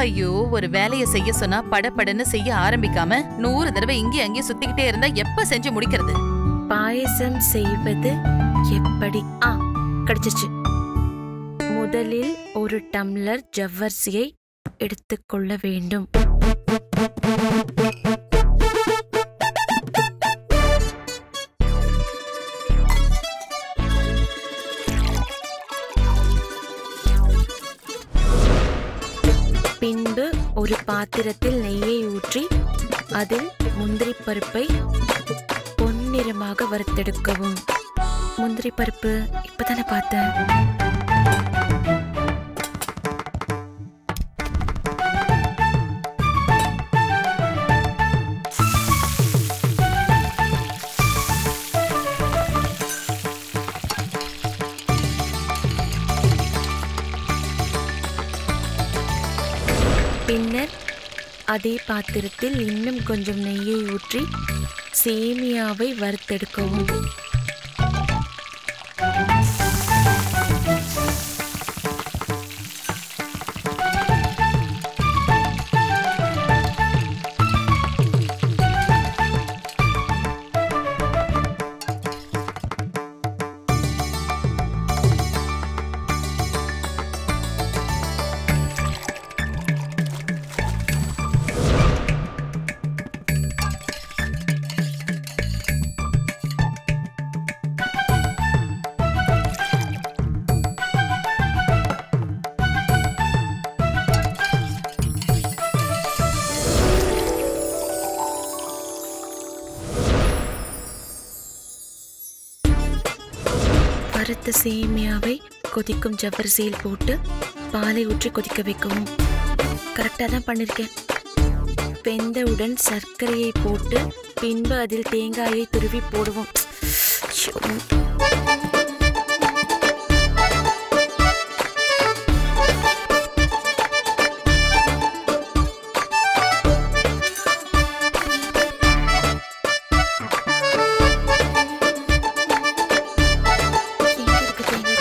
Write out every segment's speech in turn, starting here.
ஐயோ ஒரு வேலைய செய்ய சொன்னா படபடன்னு செய்ய ஆரம்பிக்காம நூறு தடவை இங்கேயும் அங்கேயும் சுத்திக்கிட்டே இருந்தா எப்ப செஞ்சு முடிக்கிறது பாயசம் செய்வது எப்படி ஆ கிடைச்சிருச்சு முதலில் ஒரு டம்ளர் ஜவ்வரிசியை எடுத்துக்கொள்ள வேண்டும் பின்பு ஒரு பாத்திரத்தில் நெய்யை ஊற்றி அதில் முந்திரி பருப்பை பொன்னிறமாக வறுத்தெடுக்கவும் முந்திரி பருப்பு இப்பதானே பார்த்தேன் பின்னர் அதே பாத்திரத்தில் இன்னும் கொஞ்சம் நெய்யை ஊற்றி சேமியாவை வறுத்தெடுக்கவும் வறுத்த சேமியாவை கொதிக்கும் ஜவ்வரிசியில் போட்டு பாலை ஊற்றி கொதிக்க வைக்கவும் கரெக்டாக தான் பண்ணியிருக்கேன் வெந்தவுடன் சர்க்கரையை போட்டு பின்பு அதில் தேங்காயை துருவி போடுவோம் ஐயோ. எங்க இருக்கு தேங்காய்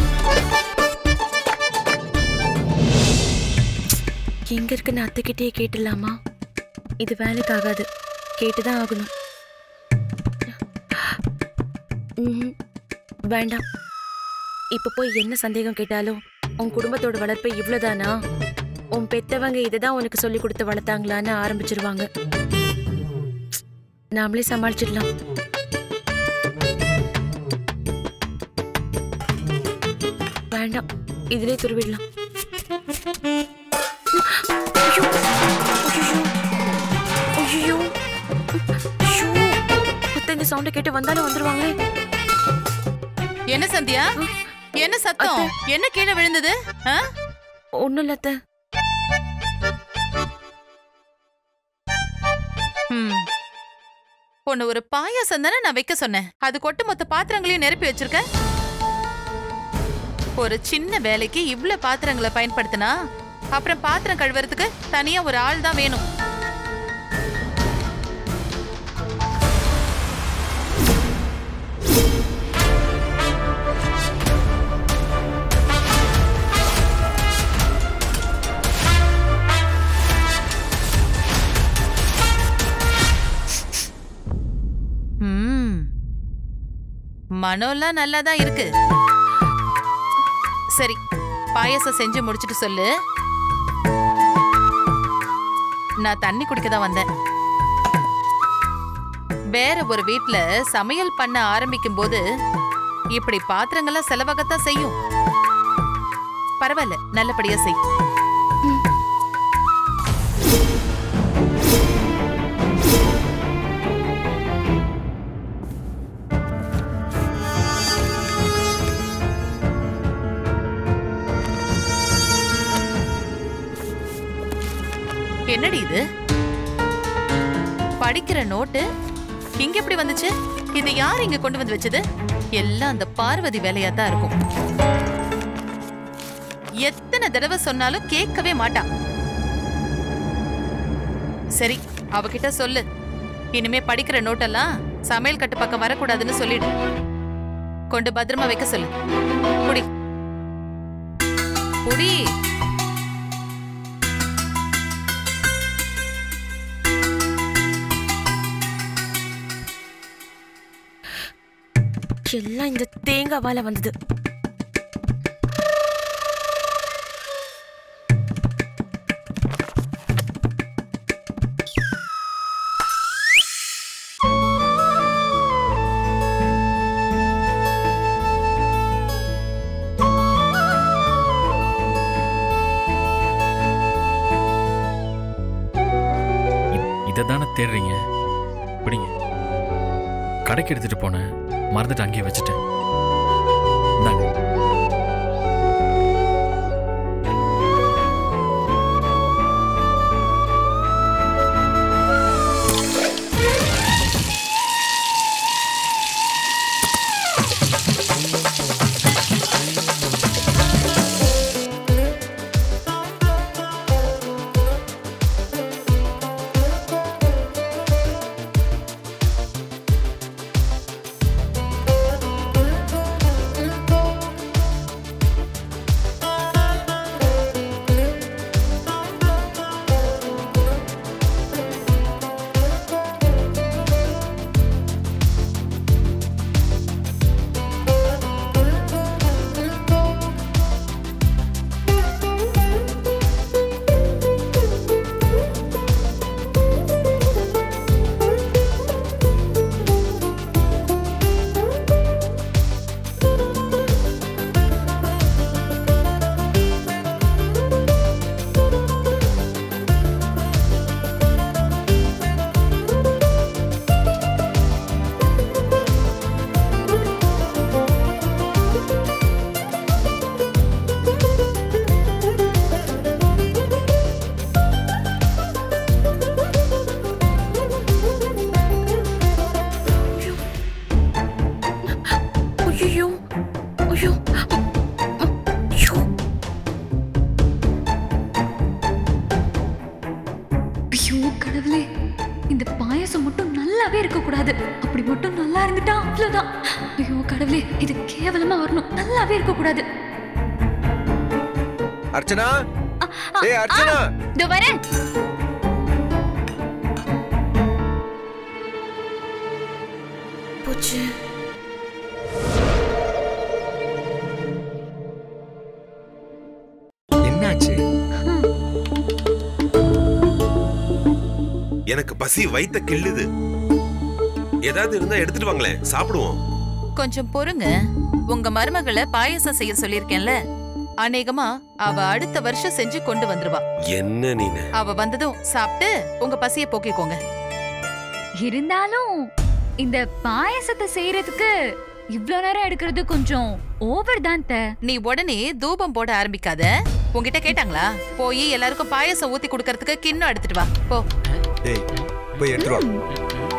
துருவி? எங்க இருக்குன்னு அத்தைக்கிட்டே கேட்டுடலாமா இது வேலைக்கு ஆகாது கேட்டுதான் ஆகணும் ம்ஹும். வேண்டாம் இப்ப போய் என்ன சந்தேகம் கேட்டாலும் உன் குடும்பத்தோட வளர்ப்பு இவ்வளவுதானா உன் பெத்தவங்க இதுதான் உனக்கு சொல்லி கொடுத்து வளர்த்தாங்களான்னு ஆரம்பிச்சிருவாங்க நாமளே சமாளிச்சிடலாம் வேண்டாம் இதுலயே துருவிடலாம் ஐயோ! ஐயோ! ஐயோ! ஐயோ! அத்தை, இந்த சவுண்ட கேட்டு வந்தாலும் வந்துருவாங்களே என்ன சந்தியா என்ன சத்தம் என்ன கீழே விழுந்தது ஆ? ஒண்ணும் இல்ல அத்தை. ம். உன்னை ஒரு பாயாசம் தானே நான் வைக்க சொன்னேன் அது கொட்டு மொத்த பாத்திரங்களையும் நிரப்பி வச்சிருக்க ஒரு சின்ன வேலைக்கு இவ்ளோ பாத்திரங்களை பயன்படுத்தினா அப்புறம் பாத்திரம் கழுவுறதுக்கு தனியா ஒரு ஆள் தான் வேணும் ம். மனோலாம் நல்லா தான் இருக்கு சரி பாயாசம் செஞ்சு முடிச்சிட்டு சொல்லு நான் தண்ணி குடிக்க தான் வந்தேன் வேற ஒரு வீட்ல சமையல் பண்ண ஆரம்பிக்கும் போது இப்படி பாத்திரங்கள்லாம் செலவாகத்தான் செய்யும் பரவாயில்ல நல்லபடியா செய் என்னடி இது படிக்கிற நோட்டு இங்க எப்படி வந்துச்சு இது யார் இங்க கொண்டு வந்து வச்சது எல்லாம் அந்த பார்வதி வேலையா தான் இருக்கும் எத்தனை தடவை சொன்னாலும் கேட்கவே மாட்டா சரி அவகிட்ட சொல்லு இனிமே படிக்கிற நோட்டெல்லாம் சமையல் கட்டு பக்கம் வரக்கூடாதுன்னு சொல்லிடு கொண்டு பத்திரமா வைக்க சொல்லு குடி குடி எல்லாம் இந்த தேங்காவால வந்தது இதை தானே தேடுறீங்க பிடிங்க கடைக்கு எடுத்துட்டு போனேன் மறந்துட்டு அங்கேயே வச்சுட்டேன் இந்தாங்க ஐயோ ஐயோ ஐயோ ஐயோ கடவுளே இந்த பாயாசம் மட்டும் நல்லாவே இருக்க கூடாது அப்படி மட்டும் நல்லா இருந்துட்டா அவ்வளவுதான் ஐயோ கடவுளே இது கேவலமா வரணும் நல்லாவே இருக்க கூடாது அர்ச்சனா ஏய் அர்ச்சனா இதோ வரேன் போச்சு என்னாச்சு எனக்கு பசி வயித்த கிள்ளுது ஏதாவது இருந்தா எடுத்துட்டு வாங்களேன் சாப்பிடுவோம் கொஞ்சம் பொறுங்க உங்க மருமகளை பாயசம் செய்ய சொல்லியிருக்கேன்ல அநேகமா அவ அடுத்த வருஷம் செஞ்சு கொண்டு வந்துருவா என்ன நீனு அவ வந்ததும் சாப்பிட்டு உங்க பசிய போக்கிக்கோங்க இருந்தாலும் இந்த பாயாசத்தை செய்யறதுக்கு இவ்ளோ நேரம் எடுக்கிறது கொஞ்சம் ஓவர் தான் த நீ உடனே தூபம் போட ஆரம்பிக்காத உன்கிட்ட கேட்டாங்களா போய் எல்லாருக்கும் பாயசம் ஊத்தி குடுக்கறதுக்கு கிண்ணம் எடுத்துட்டு வா போ ஏய் போய் எடுத்துட்டு வா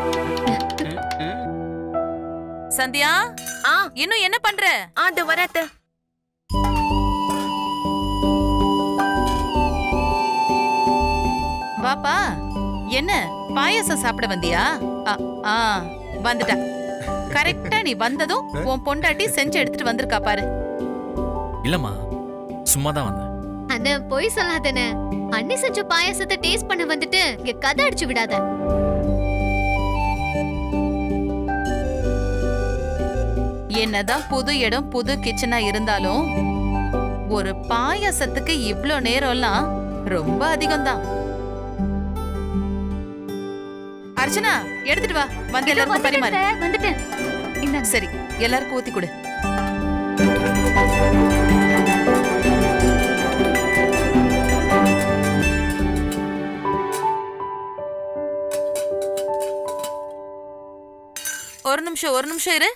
சந்தியா ஆ இன்னும் என்ன பண்ற ஆ அது வராத்த வாப்பா என்ன பாயசம் சாப்பிட வந்தியா ஆ, ஆ வந்துட்டா கரெக்டா நீ வந்ததும் உன் பொண்டாட்டி செஞ்சு எடுத்துட்டு வந்திருக்கா பாரு இல்லைம்மா சும்மா தான் வந்தேன் அண்ணா பொய் சொல்லாதண்ணே அண்ணி செஞ்ச பாயாசத்தை டேஸ்ட் பண்ண வந்துட்டு இங்க கதை அடிச்சு விடாத என்னதான் புது இடம் புது கிச்சனா இருந்தாலும் ஒரு பாயாசத்துக்கு இவ்ளோ நேரம்லாம் ரொம்ப அதிகம்தான் அர்ச்சனா எடுத்துட்டு வா வந்து எல்லாருக்கும் பரிமாறு வந்துட்டேன் இந்தாங்க. சரி எல்லாருக்கும் ஊத்தி கொடு ஒரு நிமிஷம் ஒரு நிமிஷம் இரு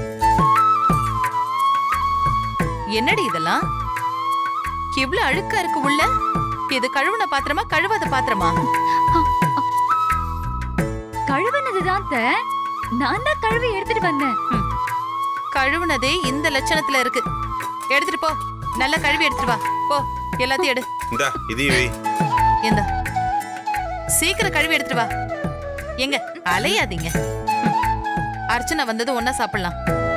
என்னடி இதெல்லாம் இவ்ளோ அழுக்கா இருக்கு உள்ள இது கழுவுன பாத்திரமா கழுவாத பாத்திரமா கழுவுனதுதான் த நான் தான் கழுவி எடுத்துட்டு வந்தேன் கழுவுனதே இந்த லட்சணத்துல இருக்கு எடுத்துட்டு போ நல்லா கழுவி எடுத்துட்டு வா போ எல்லாத்தையும் எடு இந்தா இதையும் வை இந்த சீக்கிரம் கழுவி எடுத்துட்டு வா எங்க அலையாதீங்க ம். அர்ச்சனை வந்தது ஒன்னா சாப்பிடலாம்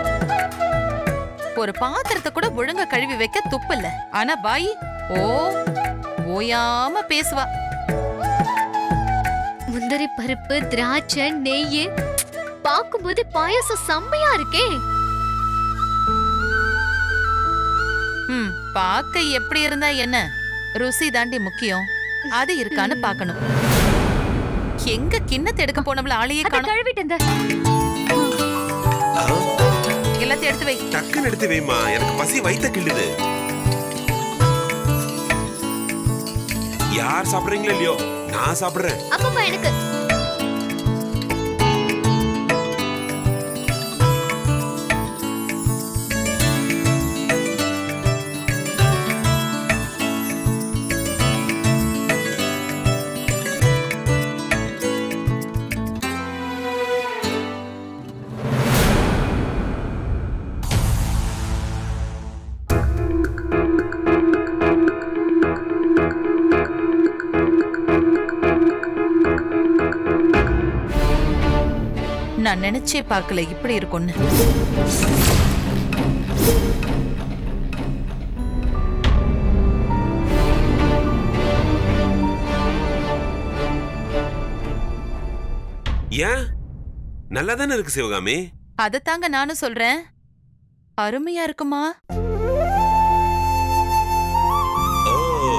ஒரு பாத்திரத்தை கூட ஒழுங்கா கழுவி வைக்க துப்பு இல்ல ஆனா பாய் ஓ ஓயாம பேசுவா முந்திரி பருப்பு திராட்சை நெய் பார்க்கும்போது பாயாசம் செம்மையா இருக்கே ம் பார்க்க எப்படி இருந்தா என்ன ருசி தாண்டி முக்கியம் அது இருக்கான்னு பார்க்கணும் எங்க கிண்ணத்தை எடுக்க போனவள ஆளையே அத காணோம் கழுவிட்டு இந்த எல்லாத்தையும் எடுத்து வை டக்குன்னு எடுத்து வைமா எனக்கு பசி வைத்த கிள்ளுது யார் சாப்பிடுறீங்களோ இல்லையோ நான் சாப்பிடுறேன் அப்பப்பா எனக்கு நான் நினைச்சே பார்க்கல இப்படி இருக்கும்னு ஏன் நல்லா தானே இருக்கு சிவகாமி அதத்தாங்க நானும் சொல்றேன் அருமையா இருக்குமா ஓ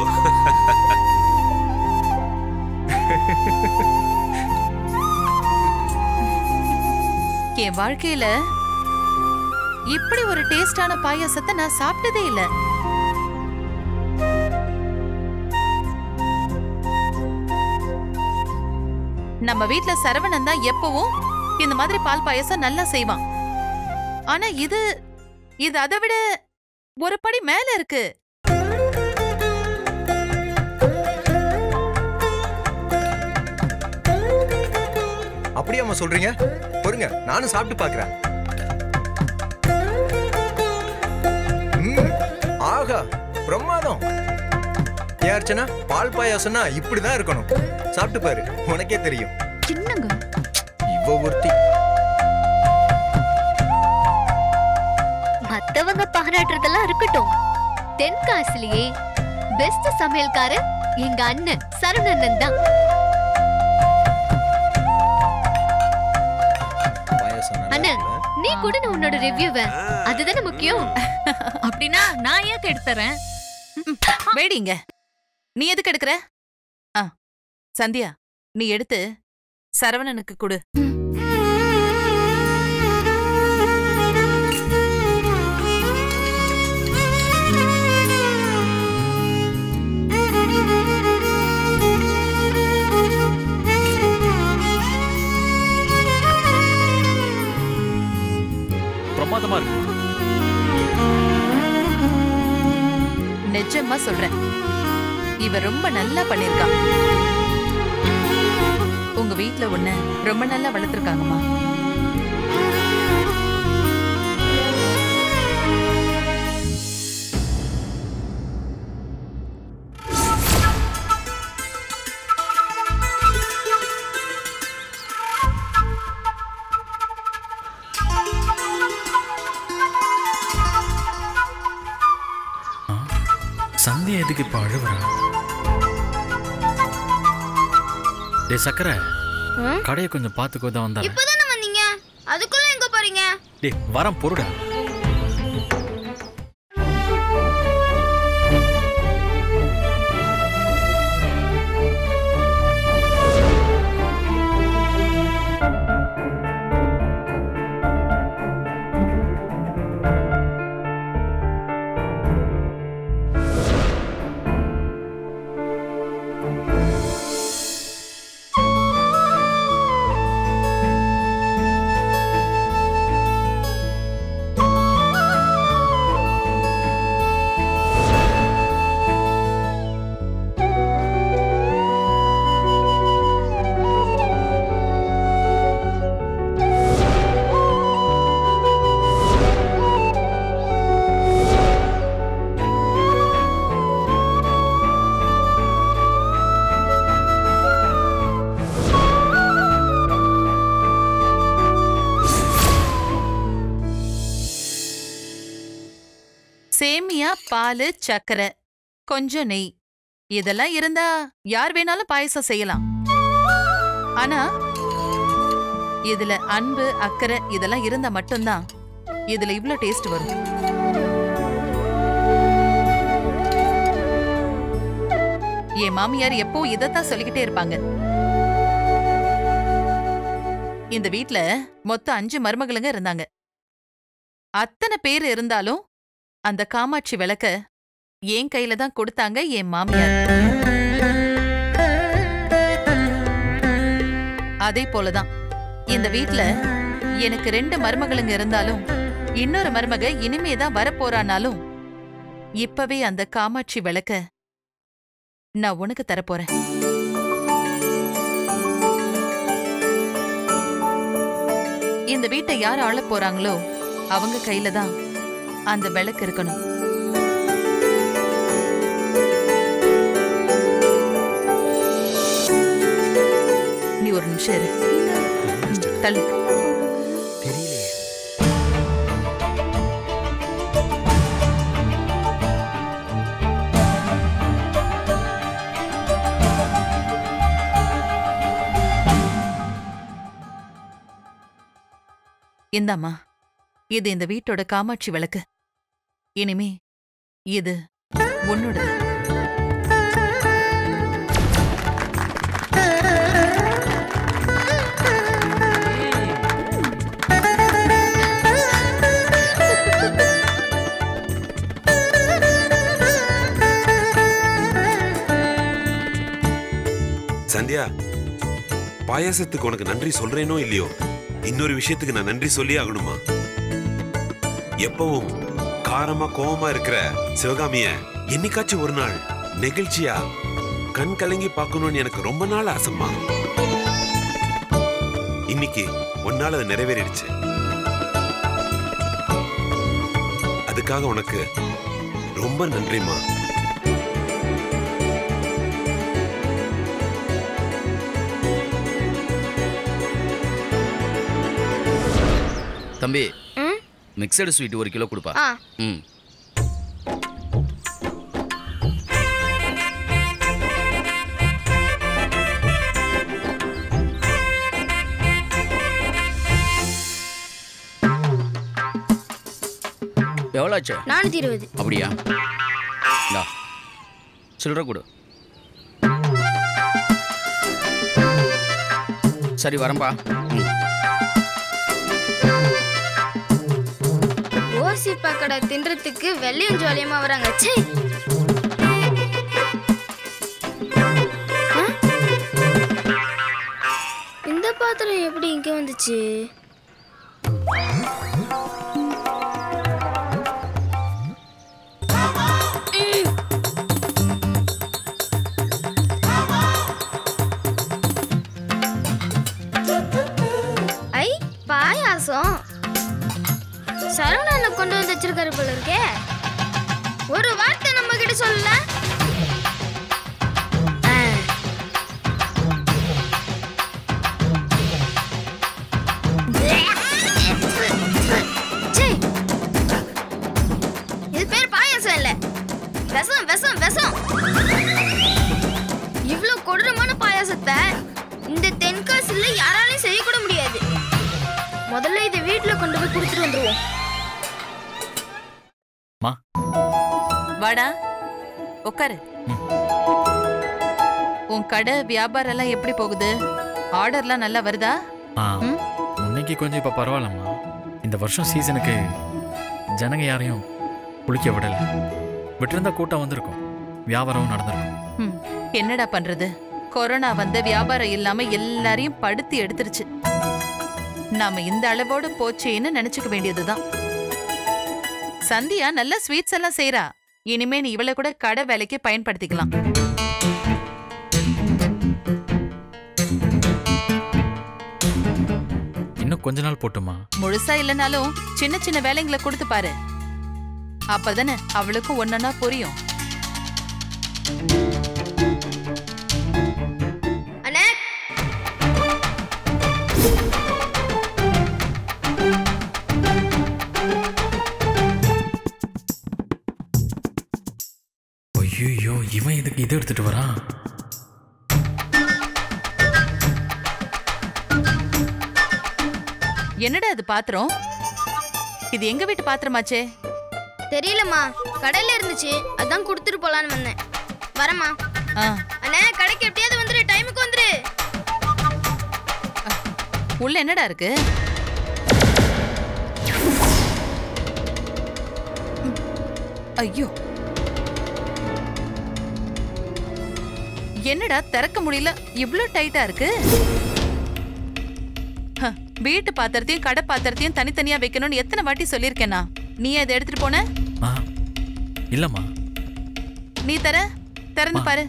என் வாழ்க்கையில இப்படி ஒரு டேஸ்டான பாயாசத்தை நான் சாப்பிட்டதே இல்ல நம்ம வீட்ல சரவணன் தான் எப்பவும் இந்த மாதிரி பால் பாயாசம் நல்லா செய்வான் ஆனா இது இது அதை விட ஒரு படி மேல இருக்கு அப்படியாம்மா சொல்றீங்க பொறுங்க நானும் சாப்பிட்டு பார்க்கறேன் ம், ஆகா பிரமாதம் ஏன் அர்ச்சனா பால் பாயாசம்னா இப்படிதான் இருக்கணும் சாப்பிட்டு பாரு உனக்கே தெரியும் சின்னங்க இவ ஒருத்தி மத்தவங்க பாராட்டுறதெல்லாம் இருக்கட்டும் தென்காசிலேயே பெஸ்ட் சமையல்காரர் எங்க அண்ணன் சரவணன் தான் பாயாசம் நல்லா அண்ணா. இருக்குல்ல? நீ கூட உன்னோட ரிவ்யூவ அதுதானே முக்கியம் அப்படின்னா நான் ஏன் கெடுத்துறேன் வேடிங்க நீ எதுக்கு எடுக்கிற ஆ சந்தியா நீ எடுத்து சரவணனுக்கு கொடு பிரமாதமா இருக்கு நிஜமா சொல்றேன் இவ ரொம்ப நல்லா பண்ணிருக்கா உங்க வீட்ல உன்ன ரொம்ப நல்லா வளர்த்துருக்காங்கம்மா சந்தியா எதுக்கு இப்ப அழுவுறா டே சக்கரை கடையை கொஞ்சம் பார்த்துக்கோ தான் வந்தா இப்பதானே வந்தீங்க அதுக்குள்ள எங்க போறீங்க டே வரேன் பொருடா சேமியா பால் சக்கரை கொஞ்சம் நெய் இதெல்லாம் இருந்தா யார் வேணாலும் பாயசம் செய்யலாம் ஆனா இதுல அன்பு அக்கறை இதெல்லாம் இருந்தா மட்டும்தான் இதுல இவ்ளோ டேஸ்ட் வரும் என் மாமியார் எப்போ இதத்தான் சொல்லிக்கிட்டே இருப்பாங்க இந்த வீட்ல மொத்தம் அஞ்சு மருமகளுங்க இருந்தாங்க அத்தனை பேர் இருந்தாலும் அந்த காமாட்சி விளக்க என் கையில தான் கொடுத்தாங்க என் மாமியார் அதே போலதான் இந்த வீட்ல எனக்கு ரெண்டு மருமகளுங்க இருந்தாலும் இன்னொரு மருமக இனிமே தான் வரப்போறானாலும் இப்பவே அந்த காமாட்சி விளக்க நான் உனக்கு தரப்போறேன் இந்த வீட்டை யார் ஆளப் போறாங்களோ அவங்க கையில தான் அந்த விளக்கு இருக்கணும் நீ ஒரு நிமிஷம் இரு தள்ளு தெரியலையே இந்தாம்மா இது இந்த வீட்டோட காமாட்சி விளக்கு இனிமே இது உன்னோடது சந்தியா பாயாசத்துக்கு உனக்கு நன்றி சொல்றேனோ இல்லையோ இன்னொரு விஷயத்துக்கு நான் நன்றி சொல்லி ஆகணுமா எப்பவும் காரமா கோவமா இருக்கிற சிவகாமிய என்னைக்காச்சும் ஒரு நாள் நெகிழ்ச்சியா கண் கலங்கி பார்க்கணும்னு எனக்கு ரொம்ப நாள் ஆசைம்மா இன்னைக்கு ஒன்னால அது நிறைவேறிடுச்சு அதுக்காக உனக்கு ரொம்ப நன்றிம்மா தம்பி ம்? மிக்சடு ஸ்வீட் ஒரு கிலோ கொடுப்பா ஆ ம் எவ்வளோ ஆச்சு நானூத்தி இருபது அப்படியா இந்தா சில்லற கொடு சரி வரம்பா ம் ஓசி பக்கடை தின்றதுக்கு வெள்ளையும் ஜோலியமா வராங்க ச்சே ஆ? இந்த பாத்திரம் எப்படி இங்க வந்துச்சு ஐ பாயாசம் சரவணனை கொண்டு வந்து வச்சிருக்காரு போல இருக்கே ஒரு வார்த்தை நம்ம கிட்ட சொல்லல ஆ. சீ. இது பேர் பாயாசம் இல்ல விஷம் விஷம் விஷம் இவ்ளோ கொடூரமான பாயாசத்தை இந்த தென்காசில யாராலையும் செய்யக்கூட முடியாது முதல்ல இதை வீட்ல கொண்டு போய் கொடுத்துட்டு வந்துருவோம் வாடா உட்காரு உன் கடை வியாபாரம் எல்லாம் எப்படி போகுது ஆர்டர்லாம் நல்லா வருதா ஆ ம்? முன்னைக்கு கொஞ்சம் இப்போ பரவாயில்லம்மா இந்த வருஷம் சீசனுக்கு ஜனங்க யாரையும் குளிக்க விடல விட்டிருந்தா கூட்டம் வந்திருக்கும் வியாபாரமும் நடந்திருக்கும் ம், என்னடா பண்றது கொரோனா வந்து வியாபாரம் இல்லாம எல்லாரையும் படுத்தி எடுத்துருச்சு நாம இந்த அளவோடு போச்சேன்னு நினைச்சுக்க வேண்டியதுதான் சந்தியா நல்ல ஸ்வீட்ஸ் எல்லாம் செய்றா இனிமே நீ இவளை கூட கடை வேலைக்கு பயன்படுத்திக்கலாம் இன்னும் கொஞ்ச நாள் போட்டுமா முழுசா இல்லைனாலும் சின்ன சின்ன வேலைங்களை கொடுத்து பாரு அப்பதானே அவளுக்கும் ஒன்னொன்னா புரியும் அண்ணே ஐயோ இவன் இதுக்கு இது எடுத்துட்டு வரான் என்னடா அது பாத்திரம் இது எங்க வீட்டு பாத்திரமாச்சே தெரியலம்மா கடையில இருந்துச்சு அதான் கொடுத்துட்டு போலான்னு வந்தேன் வரமா ஆ அண்ணே கடைக்கு எப்படியாவது வந்துரு டைமுக்கு வந்துரு உள்ள என்னடா இருக்கு ம். ஐயோ என்னடா திறக்க முடியல இவ்ளோ டைட்டா இருக்கு ஹ, வீட்டு பாத்திரத்தையும் கடை பாத்திரத்தையும் தனித்தனியா வைக்கணும்னு எத்தனை வாட்டி சொல்லியிருக்கேனா நீ அதை எடுத்துட்டு போன ஆ இல்லைம்மா நீ தர திறந்து பாரு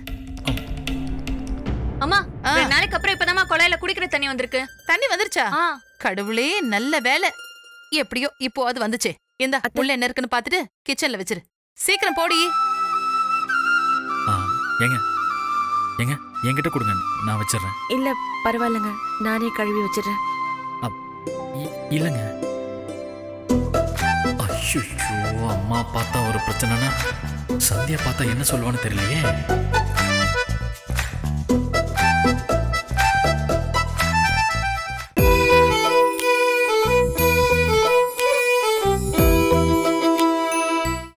அம்மா ஆ. ரெண்டு நாளைக்கு அப்புறம் இப்பதாம்மா குழாயில குடிக்கிற தண்ணி வந்திருக்கு தண்ணி வந்துருச்சா ஆ கடவுளே நல்ல வேலை எப்படியோ இப்போ அது வந்துச்சே இந்தா உள்ள என்ன இருக்குன்னு பாத்துட்டு கிச்சன்ல வச்சிரு சீக்கிரம் போடி ஆ ஏங்க ஏங்க என்கிட்ட கொடுங்க நான் வச்சிடுறேன் இல்ல பரவாயில்லைங்க நானே கழுவி வச்சிடுறேன் இ- இல்லைங்க ஐயோ அம்மா பார்த்தா ஒரு பிரச்சனைனா சந்தியா பார்த்தா என்ன சொல்லுவான்னு தெரியலையே